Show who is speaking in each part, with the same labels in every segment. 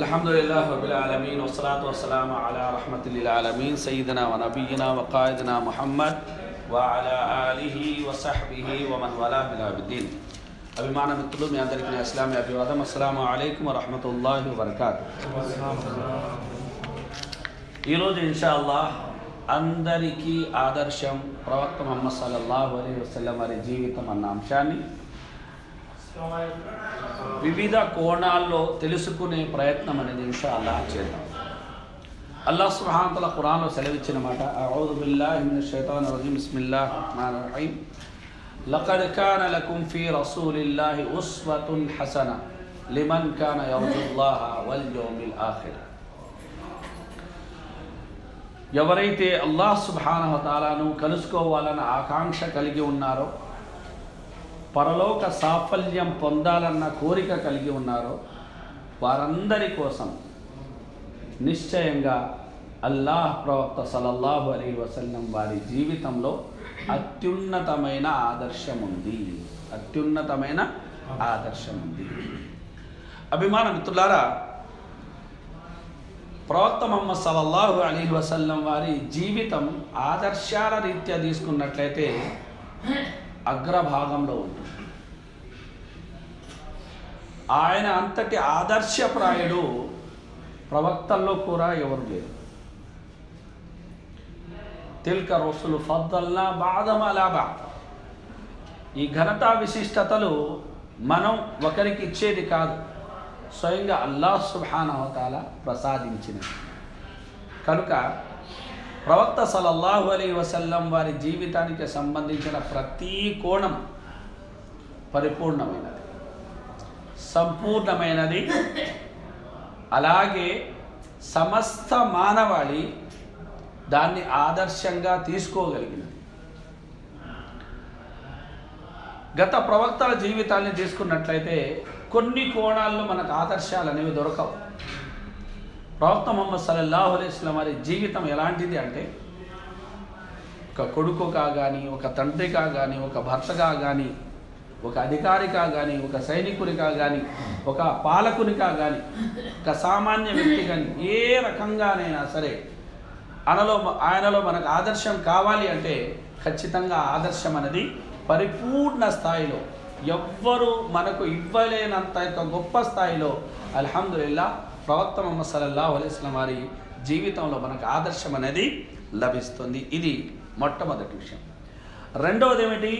Speaker 1: الحمد لله رب العالمين والصلاة والسلام على رحمة للعالمين سيدنا ونبينا وقائدنا محمد وعلى آله وصحبه ومن والاه إلى يوم الدين అభిమాన మిత్రులు మీ అందరికీ నా ఇస్లామీ అభివాదం అస్సలం అయికం వరహమతుల్లాహి వబర్కాత్ ఈరోజు ఇన్షాల్లా అందరికీ ఆదర్శం ప్రవక్త ముహమ్మద్ సల్లల్లాహు అలీ వసల్లం వారి జీవితం అన్న అంశాన్ని వివిధ కోణాల్లో తెలుసుకునే ప్రయత్నం అనేది ఇన్షాల్లా చేద్దాం అల్లాహ్ సుబ్హానతల ఖురాన్లో సెలవిచ్చిన మాట అఊదు బిల్లాహి మినష్ షైతానిర్ రజీం బిస్మిల్లాహిర్ రహ్మానిర్ రహీం లఖద్ కాన లకుం ఫీ రసూలిల్లాహి ఉస్వతున్ హసన లిమన్ కాన యర్జుల్లాహ వల్ యౌమిల్ ఆఖిర్ ఎవరైతే అల్లాహ్ సుబ్హానహు తాలాను కలుసుకోవాలన్న ఆకాంక్ష కలిగి ఉన్నారో పరలోక సాఫల్యం పొందాలన్న కోరిక కలిగి ఉన్నారో వారందరి కోసం నిశ్చయంగా అల్లాహ్ ప్రవక్త సలల్లాహు అలీ వసల్లం వారి జీవితంలో అత్యున్నతమైన ఆదర్శం ఉంది అత్యున్నతమైన ఆదర్శం ఉంది అభిమాన మిత్రులారా ప్రవక్త మొహమ్మద్ సల్లల్లాహు అలీ వసల్లం వారి జీవితం ఆదర్శాల రీత్యా తీసుకున్నట్లయితే అగ్రభాగంలో ఉంటుంది ఆయన అంతటి ఆదర్శప్రాయుడు ప్రవక్తల్లో కూడా ఎవరు లేరు తిల్క రసులు ఫద్దల్లా బాధం అలాబా ఈ ఘనతా విశిష్టతలు మనం ఒకరికి ఇచ్చేది కాదు స్వయంగా అల్లాహ్ సుబానవతాల ప్రసాదించినది కనుక ప్రవక్త సలల్లాహు అలీ వసల్లం వారి జీవితానికి సంబంధించిన ప్రతి కోణం పరిపూర్ణమైనది సంపూర్ణమైనది అలాగే సమస్త మానవాళి దాన్ని ఆదర్శంగా తీసుకోగలిగినది గత ప్రవక్తల జీవితాన్ని తీసుకున్నట్లయితే కొన్ని కోణాల్లో మనకు ఆదర్శాలు అనేవి దొరకవు ప్రవక్త మొహమ్మద్ సల్లల్లాహు అలైస్లం వారి జీవితం ఎలాంటిది అంటే ఒక కొడుకుగా కానీ ఒక తండ్రిగా కానీ ఒక భర్తగా కానీ ఒక అధికారిగా కానీ ఒక సైనికునిగా కానీ ఒక పాలకునిగా కానీ ఒక సామాన్య వ్యక్తి కానీ ఏ రకంగానైనా సరే అనలో ఆయనలో మనకు ఆదర్శం కావాలి అంటే ఖచ్చితంగా ఆదర్శం అనేది పరిపూర్ణ స్థాయిలో ఎవ్వరు మనకు ఇవ్వలేనంత యొక్క గొప్ప స్థాయిలో అల్హమ్దుల్లా ప్రవక్త మొహమ్మద్ సల్లల్లాహు అలైస్లం వారి జీవితంలో మనకు ఆదర్శం అనేది లభిస్తుంది ఇది మొట్టమొదటి విషయం రెండవది ఏమిటి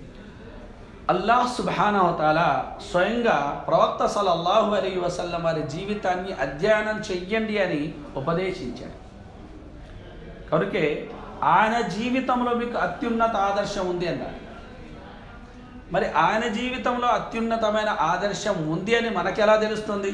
Speaker 1: అల్లాహ్ సుబానవతాల స్వయంగా ప్రవక్త సల్లల్లాహు అలీ వసల్లం వారి జీవితాన్ని అధ్యయనం చెయ్యండి అని ఉపదేశించాడు కనుకే ఆయన జీవితంలో మీకు అత్యున్నత ఆదర్శం ఉంది అన్నాడు మరి ఆయన జీవితంలో అత్యున్నతమైన ఆదర్శం ఉంది అని మనకెలా తెలుస్తుంది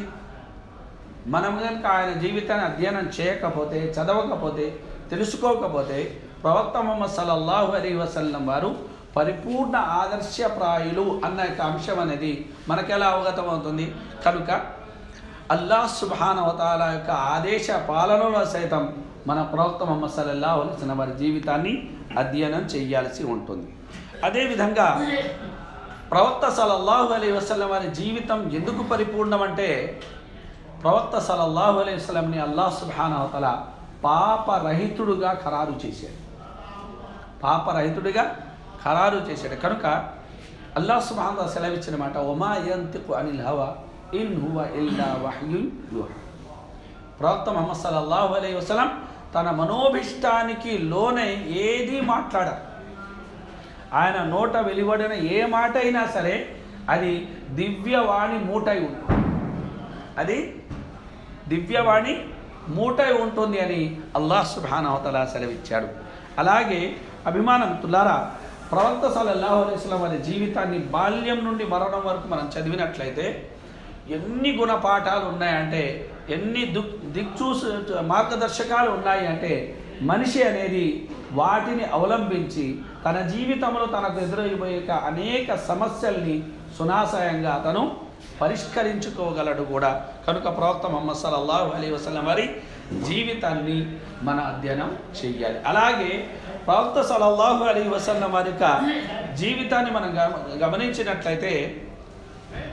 Speaker 1: మనం కనుక ఆయన జీవితాన్ని అధ్యయనం చేయకపోతే చదవకపోతే తెలుసుకోకపోతే ప్రవక్త మొహమ్మద్ సల్లల్లాహు అలీ వసల్లం వారు పరిపూర్ణ ఆదర్శప్రాయులు అన్న యొక్క అంశం అనేది మనకెలా అవగతం అవుతుంది కనుక అల్లాహ్ సుబానవతాల యొక్క ఆదేశ పాలనలో సైతం మన ప్రవక్త మొహమ్మద్ సల్లల్లాహు అలైస్ వారి జీవితాన్ని అధ్యయనం చేయాల్సి ఉంటుంది అదేవిధంగా ప్రవక్త సలల్లాహు అలీ వసల్లం వారి జీవితం ఎందుకు పరిపూర్ణం అంటే ప్రవక్త సలల్లాహు అలీ వసలంని అల్లాహ్ సుబానవతల పాపరహితుడుగా ఖరారు చేశాడు పాపరహితుడిగా ఖరారు చేశాడు కనుక అల్లాహ్ సుబాన్ సెలవిచ్చిన మాట ఒమా యంతికు అనిల్ హవా ఇన్ హువ ఇల్లా వహ్యు యూహా ప్రవక్త మొహమ్మద్ సల్లల్లాహు అలైహి వసలం తన మనోభిష్టానికి లోనే ఏది మాట్లాడారు ఆయన నోట వెలువడిన ఏ మాట అయినా సరే అది దివ్యవాణి మూటై ఉంటుంది అది దివ్యవాణి మూటై ఉంటుంది అని అల్లాహ్ సుబానవతల సెలవిచ్చాడు అలాగే అభిమానం తులారా ప్రవక్త సల్లల్లాహు అలైస్లం వారి జీవితాన్ని బాల్యం నుండి మరణం వరకు మనం చదివినట్లయితే ఎన్ని గుణపాఠాలు ఉన్నాయంటే ఎన్ని దిక్ దిక్చూసు మార్గదర్శకాలు ఉన్నాయి అంటే మనిషి అనేది వాటిని అవలంబించి తన జీవితంలో తనకు ఎదురయ్యబోయే అనేక సమస్యల్ని సునాశయంగా అతను పరిష్కరించుకోగలడు కూడా కనుక ప్రవక్త మొహమ్మద్ సల్లల్లాహు అలీ వసలం వారి జీవితాన్ని మన అధ్యయనం చెయ్యాలి అలాగే ప్రవక్త సల్లల్లాహు అలీ వసల్లం వారి యొక్క జీవితాన్ని మనం గమ- గమనించినట్లయితే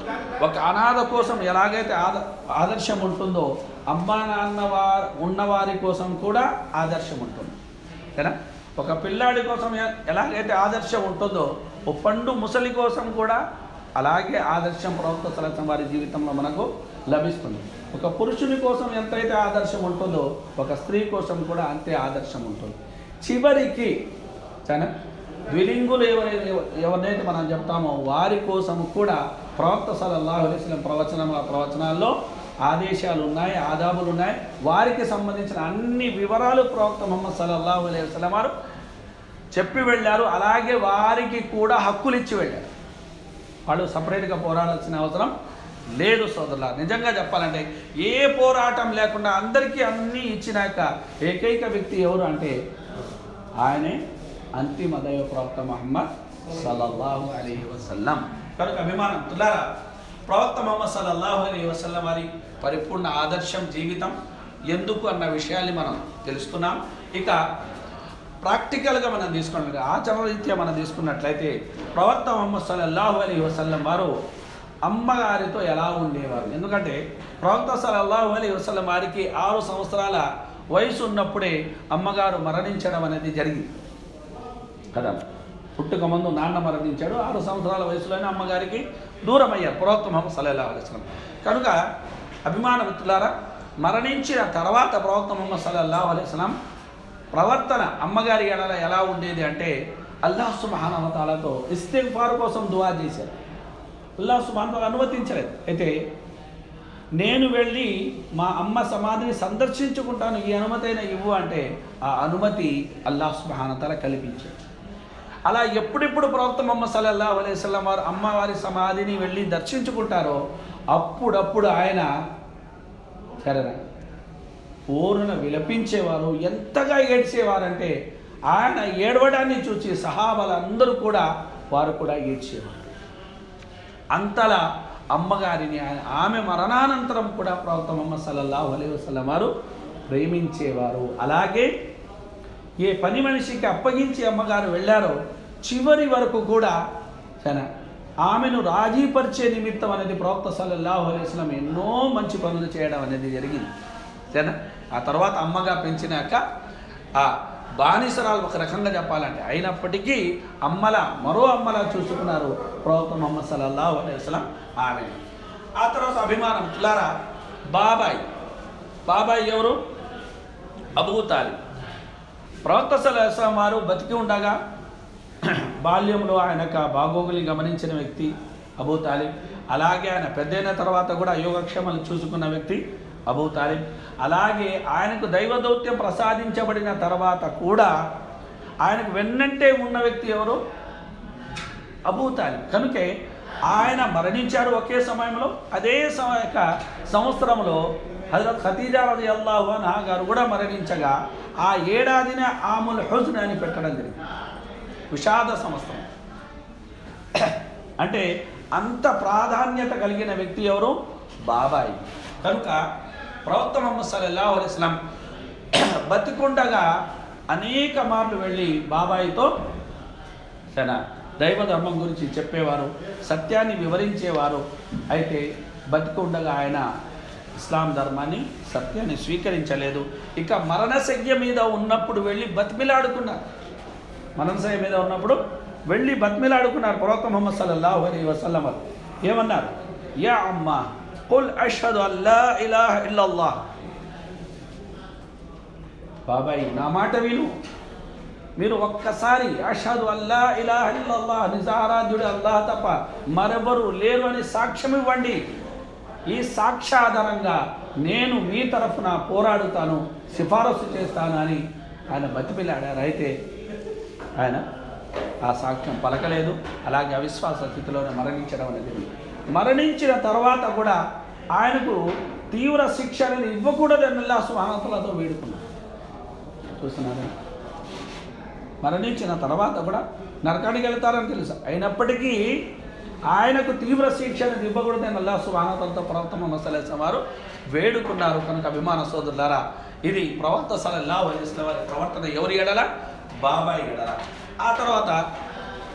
Speaker 1: ఒక అనాథ కోసం ఎలాగైతే ఆద ఆదర్శం ఉంటుందో అమ్మా నాన్న వారు ఉన్నవారి కోసం కూడా ఆదర్శం ఉంటుంది కదా ఒక పిల్లాడి కోసం ఎ- ఎలాగైతే ఆదర్శం ఉంటుందో ఓ పండు ముసలి కోసం కూడా అలాగే ఆదర్శం ప్రవక్త సలసం వారి జీవితంలో మనకు లభిస్తుంది ఒక పురుషుని కోసం ఎంతైతే ఆదర్శం ఉంటుందో ఒక స్త్రీ కోసం కూడా అంతే ఆదర్శం ఉంటుంది చివరికి చాలా ద్విలింగులు ఎవరైతే ఎవరినైతే మనం చెప్తామో వారి కోసం కూడా ప్రవక్త సలల్లాహు అలైహి వసల్లం ప్రవచనం ఆ ప్రవచనాల్లో ఆదేశాలు ఉన్నాయి ఆదాబులు ఉన్నాయి వారికి సంబంధించిన అన్ని వివరాలు ప్రవక్త ముహమ్మద్ సల్లల్లాహు అలైహి వసల్లం వారు చెప్పి వెళ్ళారు అలాగే వారికి కూడా హక్కులు ఇచ్చి వెళ్ళారు వాళ్ళు సపరేట్గా పోరాడాల్సిన అవసరం లేదు సోదరుల నిజంగా చెప్పాలంటే ఏ పోరాటం లేకుండా అందరికీ అన్నీ ఇచ్చినాక ఏకైక వ్యక్తి ఎవరు అంటే ఆయనే అంతిమ దైవ ప్రవక్త మహమ్మద్ సల్లల్లాహు అలైహి వసల్లం కనుక అభిమానం తులారా ప్రవక్త మహమ్మద్ సల్లల్లాహు అలైహి వసల్లం వారి పరిపూర్ణ ఆదర్శం జీవితం ఎందుకు అన్న విషయాన్ని మనం తెలుసుకున్నాం ఇక ప్రాక్టికల్గా మనం తీసుకున్నట్లయితే ఆచరణ రీత్యా మనం తీసుకున్నట్లయితే ప్రవక్త మొహమ్మద్ సల్లల్లాహు అలీ వసల్లం వారు అమ్మగారితో ఎలా ఉండేవారు ఎందుకంటే ప్రవక్త సల్లల్లాహు అలీ వసల్లం వారికి ఆరు సంవత్సరాల వయసు ఉన్నప్పుడే అమ్మగారు మరణించడం అనేది జరిగింది కదా పుట్టుక ముందు నాన్న మరణించాడు ఆరు సంవత్సరాల వయసులోనే అమ్మగారికి దూరం అయ్యారు ప్రవక్త మొహమ్మద్ సల్లల్లాహు అలైహి వసల్లం కనుక అభిమాన మిత్రులారా మరణించిన తర్వాత ప్రవక్త మొహమ్మద్ సల్లల్లాహు అలైహి వసల్లం ప్రవర్తన అమ్మగారి ఎడల ఎలా ఉండేది అంటే అల్లాహ్ సుమహానవతాలతో ఇస్తిగ్ఫార్ కోసం దువా చేశారు అల్లాహ్ సుమహానవతాల అనుమతించలేదు అయితే నేను వెళ్ళి మా అమ్మ సమాధిని సందర్శించుకుంటాను ఈ అనుమతైన ఇవ్వు అంటే ఆ అనుమతి అల్లాహ్ సుమహానతాల కల్పించాడు అలా ఎప్పుడెప్పుడు ప్రవక్త మొహమ్మద్ సల్లల్లాహు అలైహి వసల్లం వారు అమ్మవారి సమాధిని వెళ్ళి దర్శించుకుంటారో అప్పుడప్పుడు ఆయన సరేనా పూర్ణ విలపించేవారు ఎంతగా ఏడ్చేవారంటే ఆయన ఏడవడాన్ని చూసి సహాబాలందరూ కూడా వారు కూడా ఏడ్చేవారు అంతలా అమ్మగారిని ఆయన ఆమె మరణానంతరం కూడా ప్రవక్త ముహమ్మద్ సల్లల్లాహు అలైహి వసల్లం వారు ప్రేమించేవారు అలాగే ఏ పని మనిషికి అప్పగించి అమ్మగారు వెళ్ళారో చివరి వరకు కూడా సరే ఆమెను రాజీపరిచే నిమిత్తం అనేది ప్రవక్త సల్లల్లాహు అలైహి వసల్లం ఎన్నో మంచి పనులు చేయడం అనేది జరిగింది సరేనా ఆ తర్వాత అమ్మగా పెంచినాక ఆ బానిసరాలు ఒక రకంగా చెప్పాలంటే అయినప్పటికీ అమ్మల మరో అమ్మలా చూసుకున్నారు ప్రవక్త మొహమ్మద్ సల్లల్లాహు అలైహి వసల్లం ఆమె ఆ తర్వాత అభిమానం తులారా బాబాయ్ బాబాయ్ ఎవరు అబూ తాలిబ్ ప్రవక్త సలహా వారు బతికి ఉండగా బాల్యంలో ఆయన యొక్క బాగోగులు గమనించిన వ్యక్తి అబూ తాలిబ్ అలాగే ఆయన పెద్దయిన తర్వాత కూడా యోగక్షేమాలు చూసుకున్న వ్యక్తి అబూ తాలిబ్ అలాగే ఆయనకు దైవ దౌత్యం ప్రసాదించబడిన తర్వాత కూడా ఆయనకు వెన్నంటే ఉన్న వ్యక్తి ఎవరు అబూ తాలిబ్ కనుకే ఆయన మరణించారు ఒకే సమయంలో అదే సమ యొక్క సంవత్సరంలో హజరత్ ఖతీజా రది అల్లాహు అన్హా గారు కూడా మరణించగా ఆ ఏడాదినే ఆముల్ హుజ్న్ అని పెట్టడం జరిగింది విషాద సంవత్సరం అంటే అంత ప్రాధాన్యత కలిగిన వ్యక్తి ఎవరు బాబాయి కనుక ప్రవక్త మొహమ్మద్ సల్లల్లాహు అలైహి వసల్లం బతికుండగా అనేక మార్లు వెళ్ళి బాబాయితో సరే దైవ ధర్మం గురించి చెప్పేవారు సత్యాన్ని వివరించేవారు అయితే బతికుండగా ఆయన ఇస్లాం ధర్మాన్ని సత్యాన్ని స్వీకరించలేదు ఇక మరణశయ్య మీద ఉన్నప్పుడు వెళ్ళి బతిమిలాడుకున్నారు మరణశయ్య మీద ఉన్నప్పుడు వెళ్ళి బతిమిలాడుకున్నారు ప్రవక్త ముహమ్మద్ సల్లల్లాహు అలైహి వసల్లం వారు ఏమన్నారు యా అమ్మ కుల్ అష్హదు అల్లా ఇలాహ ఇల్లల్లాహ్ బాబాయ్ నా మాట విను మీరు ఒక్కసారి అషదు అల్లా ఇలాహ ఇల్లల్లాహ్ నిజారాధ్యుడు అల్లాహ్ తప్ప మరెవరు లేరు అని సాక్ష్యం ఇవ్వండి ఈ సాక్ష్యాధారంగా నేను మీ తరఫున పోరాడుతాను సిఫారసు చేస్తాను అని ఆయన బతిపిలాడారు అయితే ఆయన ఆ సాక్ష్యం పలకలేదు అలాగే అవిశ్వాస స్థితిలోనే మరణించడం అనేది మరణించిన తర్వాత కూడా ఆయనకు తీవ్ర శిక్ష అనేది ఇవ్వకూడదని అల్లా సుహానతలతో వేడుకున్నాడు చూస్తున్నారా మరణించిన తర్వాత కూడా నరకానికి వెళ్తారని తెలుసు అయినప్పటికీ ఆయనకు తీవ్ర శిక్ష అనేది ఇవ్వకూడదని అల్లా సుహానతలతో ప్రవక్త మొహమ్మద్ సల్లాహం వారు వేడుకున్నారు కనుక అభిమాన సోదరులారా ఇది ప్రవక్త సలల్లా వలీస్ల వారి ప్రవర్తన ఎవరి ఎడల బాబాయ్ ఎడల ఆ తర్వాత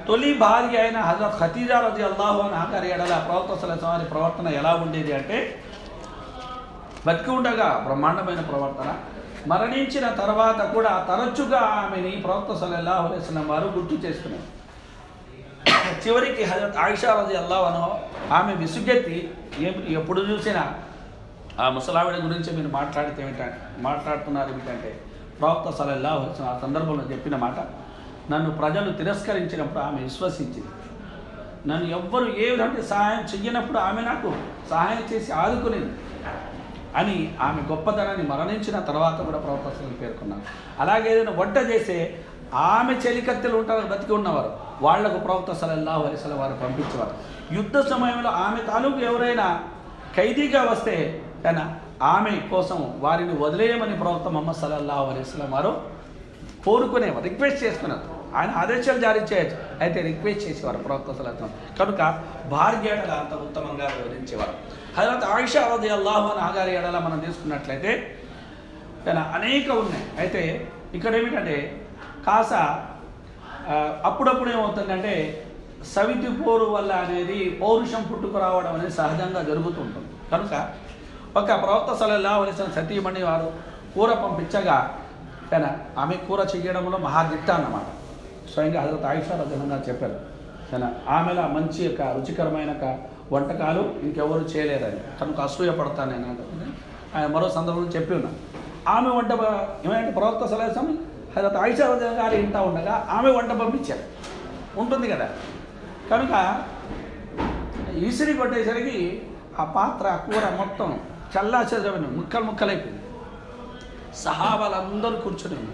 Speaker 1: తొలి భార్య అయిన హజరత్ ఖతీజా రజి అల్లాహు అని ఆకారి ఎడల ప్రవక్త సలహా వారి ప్రవర్తన ఎలా ఉండేది అంటే బతికి ఉండగా బ్రహ్మాండమైన ప్రవర్తన మరణించిన తర్వాత కూడా తరచుగా ఆమెని ప్రవక్త సల్లల్లాహు అలైహి వసల్లం వారు గుర్తు చేసుకున్నారు చివరికి హజరత్ ఆయిషా రజి అల్లాహను ఆమె విసుగెత్తి ఏం ఎప్పుడు చూసినా ఆ ముసలావిడ గురించి మీరు మాట్లాడితే ఏమిటంటే మాట్లాడుతున్నారు ఏమిటంటే ప్రవక్త సలల్లాహు అలైహి వసల్లం ఆ సందర్భంలో చెప్పిన మాట నన్ను ప్రజలు తిరస్కరించినప్పుడు ఆమె విశ్వసించింది నన్ను ఎవ్వరు ఏ విధంగా సహాయం చెయ్యనప్పుడు ఆమె నాకు సహాయం చేసి ఆదుకునేది అని ఆమె గొప్పతనాన్ని మరణించిన తర్వాత కూడా ప్రవక్తలు పేర్కొన్నారు అలాగే ఏదైనా వంట చేసే ఆమె చెలికత్తెలు ఉంటారు బతికి ఉన్నవారు వాళ్లకు ప్రవక్త సలల్లాహు అలైస్ల వారు పంపించేవారు యుద్ధ సమయంలో ఆమె తాలూకు ఎవరైనా ఖైదీగా వస్తే తన ఆమె కోసం వారిని వదిలేయమని ప్రవక్త మొహమ్మద్ సల్లల్లాహు అలైస్లం వారు కోరుకునేవారు రిక్వెస్ట్ చేసుకున్నారు ఆయన ఆదేశాలు జారీ చేయొచ్చు అయితే రిక్వెస్ట్ చేసేవారు ప్రవక్త సలహం కనుక భార్య ఎడల అంత ఉత్తమంగా వివరించేవారు హజరత్ ఆయిషా రది అల్లాహు అని ఆగారి ఎడల మనం తీసుకున్నట్లయితే తన అనేక ఉన్నాయి అయితే ఇక్కడ ఏమిటంటే కాస ఆ, అప్పుడప్పుడు ఏమవుతుందంటే సవితి పోరు వల్ల అనేది పౌరుషం పుట్టుకురావడం అనేది సహజంగా జరుగుతుంటుంది కనుక ఒక ప్రవక్త సలల్లా వలసిన సతీమణి వారు కూర పంపించగా తన ఆమె కూర చేయడంలో మహాదిట్ట అన్నమాట స్వయంగా హజరత్ ఆయిషా రజనంగా చెప్పారు తన ఆమెలా మంచి యొక్క రుచికరమైన ఒక వంటకాలు ఇంకెవరు చేయలేరని కనుక అసూయ పడతాను నేను అంటే ఆయన మరో సందర్భంలో చెప్పి ఉన్నా ఆమె వంట ప- ఏమంటే ప్రవక్త సలహా హజరత్ ఆయిషా రజన గారు ఇంటా ఉండగా ఆమె వంట పంపించారు ఉంటుంది కదా కనుక ఈసిరి కొట్టేసరికి ఆ పాత్ర ఆ కూర మొత్తం చల్లా చెదరని ముక్కలు ముక్కలైపోయింది సహాబాలందరూ కూర్చొని ఉన్నారు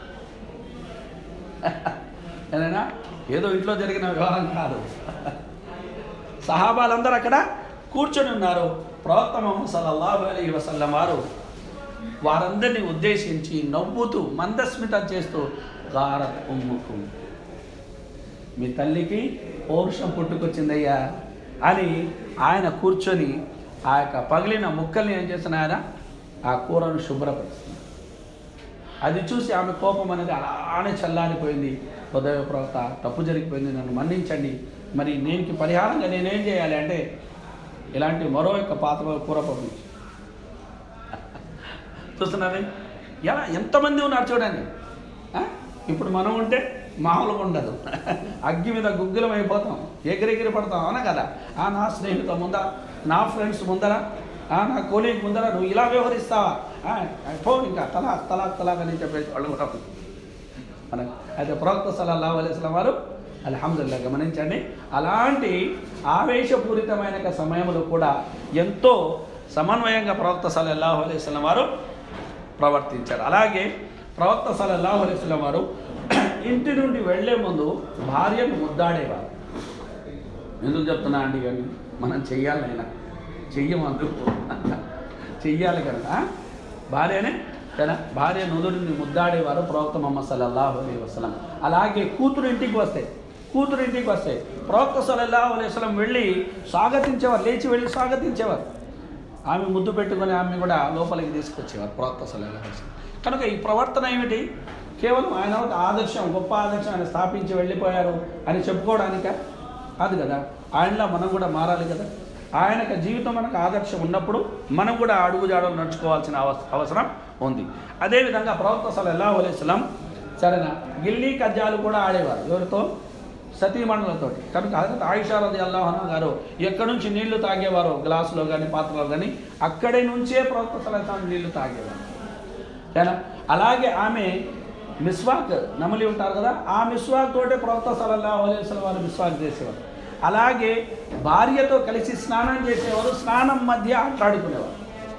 Speaker 1: ఏదైనా ఏదో ఇంట్లో జరిగిన వ్యవహారం కాదు సహాబాలందరూ అక్కడ కూర్చొని ఉన్నారు ప్రవక్త మొహమ్మద్ సల్లల్లాహు అలైహి వసల్లం వారు వారందరినీ ఉద్దేశించి నవ్వుతూ మందస్మితం చేస్తూ గారత్ ఉమ్ముకు మీ తల్లికి పౌరుషం పుట్టుకొచ్చిందయ్యా అని ఆయన కూర్చొని ఆ యొక్క పగిలిన ముక్కల్ని ఏం చేస్తున్న ఆయన ఆ కూరను శుభ్రపరుస్తుంది అది చూసి ఆమె కోపం అనేది అలానే చల్లారిపోయింది ఉదయ ప్రవక్త తప్పు జరిగిపోయింది నన్ను మన్నించండి మరి నేనికి పరిహారంగా నేనేం చేయాలి అంటే ఇలాంటి మరో యొక్క పాత్ర కూర పంపించి చూస్తున్నారే ఎలా ఎంతమంది ఉన్నారు చూడండి ఆ? ఇప్పుడు మనం ఉంటే మామూలుగా ఉండదు అగ్గి మీద గుగ్గులం అయిపోతాం ఎగిరెగిరి పడతాం అవునా కదా ఆ నా స్నేహితుల ముందర నా ఫ్రెండ్స్ ముందర ఆ, నా కోలీగ్ ముందర నువ్వు ఇలా వ్యవహరిస్తావా ఆ, పో ఇంకా తలాక్ తలాక్ తలాక్ అని చెప్పేసి వాళ్ళు కూడా మన అయితే ప్రవక్త సల్లల్లాహు అలైహి వసల్లం వారు అల్హమ్దుల్లా గమనించండి అలాంటి ఆవేశపూరితమైన ఒక సమయంలో కూడా ఎంతో సమన్వయంగా ప్రవక్త సల్లల్లాహు అలైహి వసల్లం వారు ప్రవర్తించారు అలాగే ప్రవక్త సల్లల్లాహు అలైహి వసల్లం వారు ఇంటి నుండి వెళ్ళే ముందు భార్యను ముద్దాడేవారు ఎందుకు చెప్తున్నా అండి ఇవన్నీ మనం చెయ్యాలైనా చెయ్యము అందుకు చెయ్యాలి కనుక భార్యనే కదా భార్య నుదుడిని ముద్దాడేవారు ప్రవక్త మొహమ్మద్ సల్లల్లాహు అలైహి వసలం అలాగే కూతురు ఇంటికి వస్తాయి కూతురు ఇంటికి వస్తాయి ప్రవక్త సల్లల్లాహు అలైహి వసలం వెళ్ళి స్వాగతించేవారు లేచి వెళ్ళి స్వాగతించేవారు ఆమె ముద్దు పెట్టుకొని ఆమె కూడా లోపలికి తీసుకొచ్చేవారు ప్రవక్త సల్లల్లాహు అలైహి వసల్లం కనుక ఈ ప్రవర్తన ఏమిటి కేవలం ఆయన ఒక ఆదర్శం గొప్ప ఆదర్శం ఆయన స్థాపించి వెళ్ళిపోయారు అని చెప్పుకోవడానిక కాదు కదా ఆయనలా మనం కూడా మారాలి కదా ఆయన యొక్క జీవితం మనకు ఆదర్శం ఉన్నప్పుడు మనం కూడా అడుగుజాడలు నడుచుకోవాల్సిన అవస- అవసరం ఉంది అదేవిధంగా ప్రవక్త సల్లల్లాహు అలైహి వసల్లం సరేనా గిల్లీ కజ్జాలు కూడా ఆడేవారు ఎవరితో సతీమణులతో కనుక హజరత్ ఆయిషా రది అల్లాహన గారు ఎక్కడి నుంచి నీళ్లు తాగేవారు గ్లాసులో కానీ పాత్రలో కానీ అక్కడి నుంచే ప్రవక్త సలహా నీళ్లు తాగేవారు ఏనా అలాగే ఆమె మిస్వాక్ నమలి ఉంటారు కదా ఆ మిస్వాక్ తోటే ప్రవక్త సలల్లాహు అలైహి వసల్లం వారు మిస్వాక్ చేసేవారు అలాగే భార్యతో కలిసి స్నానం చేసేవారు స్నానం మధ్య ఆట్లాడుకునేవారు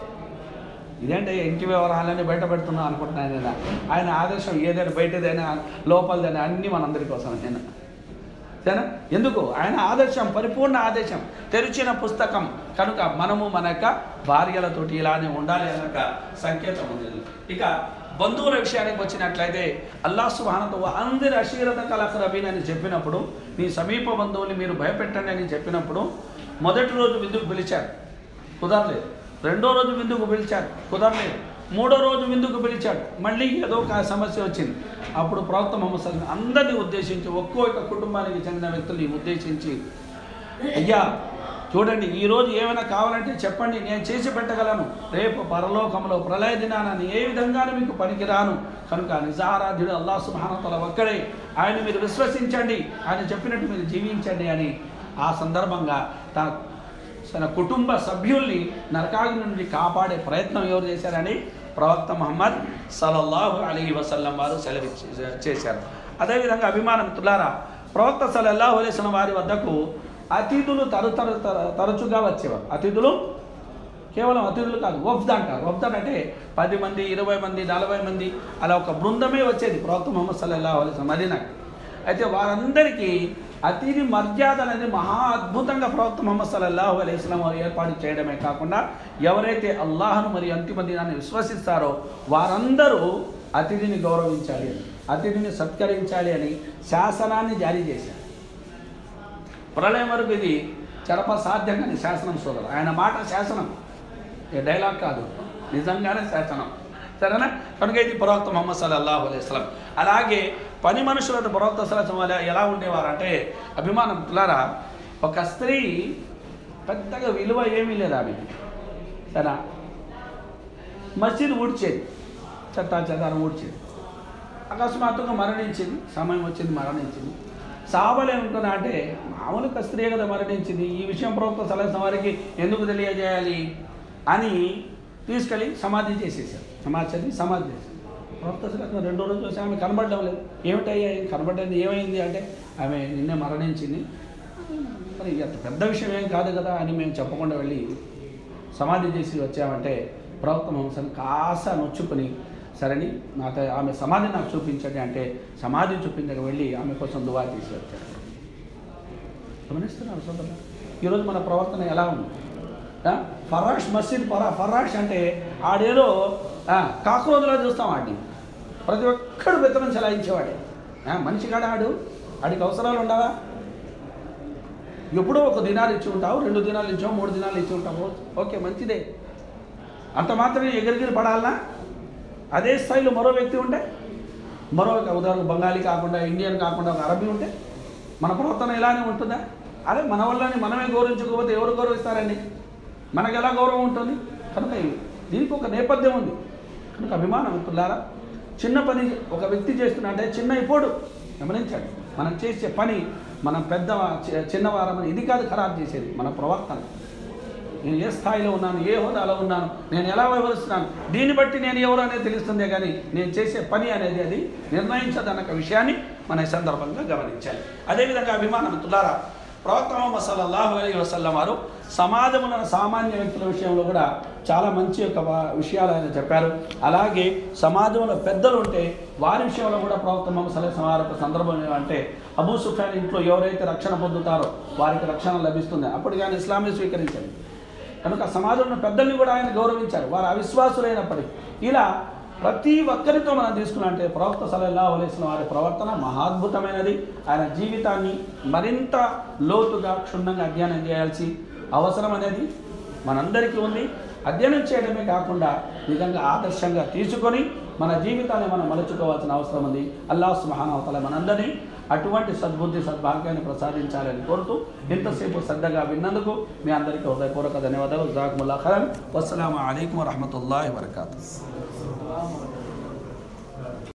Speaker 1: ఇదేంటే ఇంటి వ్యవహారాలన్నీ బయట పెడుతున్నాం అనుకుంటున్నాను నేను ఆయన ఆదేశం ఏదైనా బయటదైనా లోపలదైనా అన్నీ మనందరి కోసం నేను సరేనా ఎందుకు ఆయన ఆదర్శం పరిపూర్ణ ఆదేశం తెరిచిన పుస్తకం కనుక మనము మన యొక్క భార్యలతోటి ఇలానే ఉండాలి అనే ఒక సంకేతం ఉంది ఇక బంధువుల విషయానికి వచ్చినట్లయితే అల్లా సుహానతో అందరి అశీరత కలకరబీన్ అని చెప్పినప్పుడు నీ సమీప బంధువుని మీరు భయపెట్టండి అని చెప్పినప్పుడు మొదటి రోజు విందుకు పిలిచారు కుదరలేదు రెండో రోజు విందుకు పిలిచారు కుదరలేదు మూడో రోజు విందుకు పిలిచాడు మళ్ళీ ఏదో ఒక సమస్య వచ్చింది అప్పుడు ప్రవక్త మొహమ్మద్ సల్లం అందరినీ ఉద్దేశించి ఒక్కొక్క కుటుంబానికి చెందిన వ్యక్తుల్ని ఉద్దేశించి అయ్యా చూడండి ఈరోజు ఏమైనా కావాలంటే చెప్పండి నేను చేసి పెట్టగలను రేపు పరలోకంలో ప్రళయ దినాన ఏ విధంగానూ మీకు పనికిరాను కనుక నిజారాధ్యుడు అల్లా సుభానతల ఒక్కడే ఆయన మీరు విశ్వసించండి ఆయన చెప్పినట్టు మీరు జీవించండి అని ఆ సందర్భంగా తన తన కుటుంబ సభ్యుల్ని నరకాగ్ని నుండి కాపాడే ప్రయత్నం ఎవరు చేశారని ప్రవక్త మహమ్మద్ సల్లల్లాహు అలీ వసల్లం వారు సెలవు చేశారు అదేవిధంగా అభిమానం తులారా ప్రవక్త సల్లల్లాహు అలైస్లం వారి వద్దకు అతిథులు తరు తరు తర- తరచుగా వచ్చేవారు అతిథులు కేవలం అతిథులు కాదు వఫ్ద్ అంటారు వఫ్ద్ అంటే పది మంది ఇరవై మంది నలభై మంది అలా ఒక బృందమే వచ్చేది ప్రవక్త ముహమ్మద్ సల్లల్లాహు అలైస్ మదీనాకి అయితే వారందరికీ అతిథి మర్యాద అనేది మహా అద్భుతంగా ప్రవక్త ముహమ్మద్ సల్లల్లాహు అలైస్లాం వారు ఏర్పాటు చేయడమే కాకుండా ఎవరైతే అల్లాహను మరి అంతిమ దినాన్ని విశ్వసిస్తారో వారందరూ అతిథిని గౌరవించాలి అని అతిథిని సత్కరించాలి అని శాసనాన్ని జారీ చేశారు ప్రళయం వరకు ఇది చరప సాధ్యంగానే శాసనం సోదరు ఆయన మాట శాసనం ఏ డైలాగ్ కాదు నిజంగానే శాసనం సరేనా కనుక ఇది ప్రవక్త మొహమ్మద్ సల్లల్లాహు అలైహి వసల్లం అలాగే పని మనుషులతో ప్రవక్త సలహం ఎలా ఉండేవారంటే అభిమానం పిల్లరా ఒక స్త్రీ పెద్దగా విలువ ఏమీ లేదు ఆమెకి సరేనా మసీద్ ఊడ్చేది చెత్తా చెదారం ఊడ్చేది అకస్మాత్తుగా మరణించింది సమయం వచ్చింది మరణించింది సాబలు ఏమనుకున్నా అంటే మామూలుగా స్త్రీ కదా మరణించింది ఈ విషయం ప్రవక్త సలహా వారికి ఎందుకు తెలియజేయాలి అని తీసుకెళ్ళి సమాధి చేసేసారు సమాధి చదివి సమాధి చేశారు ప్రవక్త సలహా రెండో రోజు చూసి ఆమె కనబడడం లేదు ఏమిటయ్యా కనబడ్డది ఏమైంది అంటే ఆమె నిన్నే మరణించింది మరి అంత పెద్ద విషయం ఏం కాదు కదా అని మేము చెప్పకుండా వెళ్ళి సమాధి చేసి వచ్చామంటే ప్రవక్త మహమ్మద్ కాస నొచ్చుకొని సరేని నాతో ఆమె సమాధి నాకు చూపించండి అంటే సమాధి చూపించక వెళ్ళి ఆమె కోసం దువా తీసి వచ్చాడు గమనిస్తున్నారు సోదరు ఈరోజు మన ప్రవర్తన ఎలా ఉంది ఆ? ఫరాష్ మసీద్ ఫరా ఫరాష్ అంటే ఆడేదో ఆ, కాక్రోజులా చూస్తాం ఆడిని ప్రతి ఒక్కడు బెత్తనం చలాయించేవాడే ఆ, మనిషి కాడ ఆడు ఆడికి అవసరాలు ఉండవా ఎప్పుడో ఒక దినాలు ఇచ్చి ఉంటావు రెండు దినాలు ఇచ్చావు మూడు దినాలు ఇచ్చి ఉంటావు ఓకే మంచిదే అంత మాత్రమే ఎగిరిగిరి పడాలనా అదే స్థాయిలో మరో వ్యక్తి ఉంటే మరో ఒక ఉదాహరణ బెంగాలీ కాకుండా ఇండియన్ కాకుండా ఒక అరబీ ఉంటే మన ప్రవర్తన ఇలానే ఉంటుందా అరే మన వల్లని మనమే గౌరవించకపోతే ఎవరు గౌరవిస్తారండి మనకు ఎలా గౌరవం ఉంటుంది కనుక ఇవి- దీనికి ఒక నేపథ్యం ఉంది కనుక అభిమానం మిత్రులారా చిన్న పని ఒక వ్యక్తి చేస్తున్నా అంటే చిన్న ఇప్పుడు గమనించండి మనం చేసే పని మనం పెద్ద చి- చిన్నవారమని ఇది కాదు ఖరాబ్ చేసేది మన ప్రవర్తన నేను ఏ స్థాయిలో ఉన్నాను ఏ హోదాలో ఉన్నాను నేను ఎలా వ్యవహరిస్తున్నాను దీన్ని బట్టి నేను ఎవరు అనేది తెలుస్తుందే కానీ నేను చేసే పని అనేది అది నిర్ణయించదన్న విషయాన్ని మన ఈ సందర్భంగా గమనించాలి అదేవిధంగా అభిమానం తులారా ప్రవక్త మొహమ్మద్ సల్లల్లాహు అలైహి వసల్లం వారు సమాజంలో సామాన్య వ్యక్తుల విషయంలో కూడా చాలా మంచి యొక్క వా- విషయాలు ఆయన చెప్పారు అలాగే సమాజంలో పెద్దలు ఉంటే వారి విషయంలో కూడా ప్రవక్త మొహమ్మద్ సల్లాహం వారి యొక్క సందర్భం ఏమంటే అబూ సుఫాన్ ఇంట్లో ఎవరైతే రక్షణ పొందుతారో వారికి రక్షణ లభిస్తుంది అప్పుడు కానీ ఇస్లాంని స్వీకరించండి కనుక సమాజంలో ఉన్న పెద్దల్ని కూడా ఆయన గౌరవించారు వారు అవిశ్వాసులైనప్పటికీ ఇలా ప్రతి ఒక్కరితో మనం తీసుకున్నా అంటే ప్రవక్త సలహా వలేసిన వారి ప్రవర్తన మహాద్భుతమైనది ఆయన జీవితాన్ని మరింత లోతుగా క్షుణ్ణంగా అధ్యయనం చేయాల్సి అవసరం అనేది మనందరికీ ఉంది అధ్యయనం చేయడమే కాకుండా నిజంగా ఆదర్శంగా తీసుకొని మన జీవితాన్ని మనం మలుచుకోవాల్సిన అవసరం ఉంది అల్లాహ్ సుమహానవతల మనందరినీ అటువంటి సద్బుద్ధి సద్భాగ్యాన్ని ప్రసాదించాలని కోరుతూ ఇంతసేపు శ్రద్ధగా విన్నందుకు మీ అందరికీ హృదయపూర్వక ధన్యవాదాలు జాకుముల్లా ఖరం వస్సలాము అలైకుం వరహమతుల్లాhi వరకాతు